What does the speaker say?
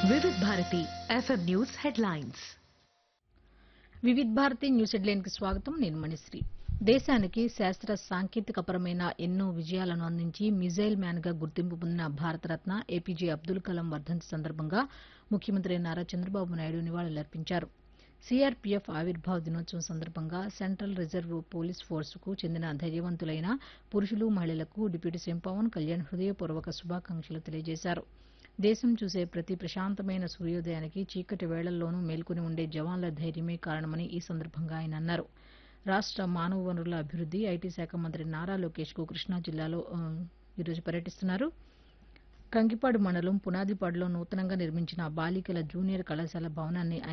Vividh Bharati F M news headlines Vividh Bharati news హెడ్లైన్కి స్వాగతం నేను మణిశ్రీ దేశానికి శాస్త్ర సాంకేతికపరమైన ఎన్నో విజయాలను అందించి మిజైల్ మ్యాన్గా గుర్తింపు పొందిన భారతరత్న ఏపీజే అబ్దుల్ కలాం వర్ధంతి సందర్భంగా ముఖ్యమంత్రి నారా చంద్రబాబు నాయుడు నివాళులర్పించారు సీఆర్పీఎఫ్ ఆవిర్భావ దినోత్సవం సందర్భంగా సెంట్రల్ రిజర్వ్ పోలీస్ ఫోర్సుకు చెందిన ధైర్యవంతులైన పురుషులు మహిళలకు డిప్యూటీ సీఎం పవన్ కళ్యాణ్ హృదయపూర్వక శుభాకాంక్షలు తెలియజేశారు దేశం చూసే ప్రతి ప్రశాంతమైన సూర్యోదయానికి చీకటి వేళల్లోనూ మేల్కొని ఉండే జవాన్ల ధైర్యమే కారణమని ఈ సందర్భంగా ఆయన అన్నారు రాష్ట మానవ వనరుల అభివృద్ది ఐటీ శాఖ మంత్రి నారా లోకేష్ కు కృష్ణా జిల్లాలో ఆ, ఈరోజు పర్యటిస్తున్నారు కంకిపాడు మండలం పునాదిపాడులో నూతనంగా నిర్మించిన బాలికల జూనియర్ కళాశాల భవనాన్ని ఆయన